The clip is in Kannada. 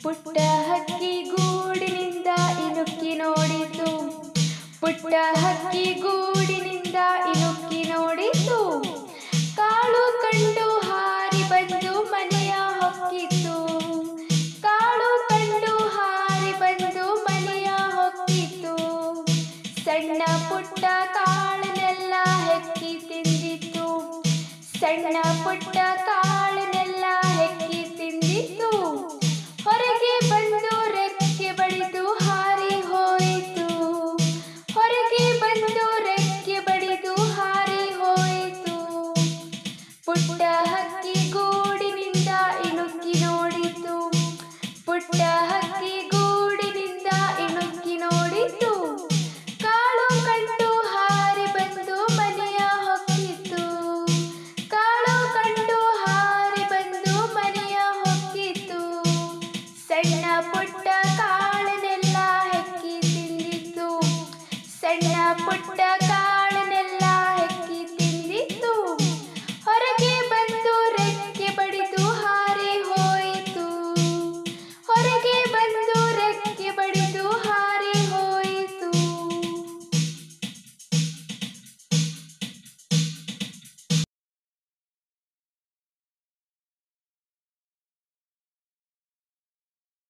ಪುಟ್ಟ ಹಕ್ಕಿ ಗೂಡಿನಿಂದ ಇಣುಕಿ ನೋಡಿತು ಪುಟ್ಟ ಹಕ್ಕಿ ಗೂಡಿನಿಂದ ಇಣುಕಿ ನೋಡಿತು ಕಾಳು ಕಂಡು ಹಾರಿ ಬಂದು ಮನೆಯ ಹೊಕ್ಕಿತು ಕಾಳು ಕಂಡು ಹಾರಿ ಬಂದು ಮನೆಯ ಹೊಕ್ಕಿತು ಸಣ್ಣ ಪುಟ್ಟ ಕಾಳನ್ನೆಲ್ಲ ಹೆಕ್ಕಿ ತಿಂದಿತ್ತು ಸಣ್ಣ ಪುಟ್ಟ ಕಾಳನ್ನೆಲ್ಲ ಹೆಕ್ಕಿ ತಿಂದಿತ್ತು ಹೊರಗೆ ಬಂದು ರೆಕ್ಕೆ ಬಡಿದು ಹಾರಿ ಹೋಯಿತು ಹೊರಗೆ ಬಂದು ರೆಕ್ಕೆ ಬಡಿದು ಹಾರಿ ಹೋಯಿತು ಪುಟ್ಟ ಹಕ್ಕಿ ಗೂಡಿನಿಂದ ಇಣುಕಿ ನೋಡಿತು ಪುಟ್ಟ ಹಕ್ಕಿ ಗೂಡಿನಿಂದ ಇಣುಕಿ ನೋಡಿತು ಕಾಳು ಕಂಡು ಹಾರಿ ಬಂದು ಮನೆಯ ಹೊಕ್ಕಿತು ಕಾಳು ಕಂಡು ಹಾರಿ ಬಂದು ಮನೆಯ ಹೊಕ್ಕಿತು ಸಣ್ಣ ಪುಟ್ಟ ಕಾಳನ್ನೆಲ್ಲ ಹೆಕ್ಕಿ ತಿಂದಿತ್ತು ಸಣ್ಣ ಪುಟ್ಟ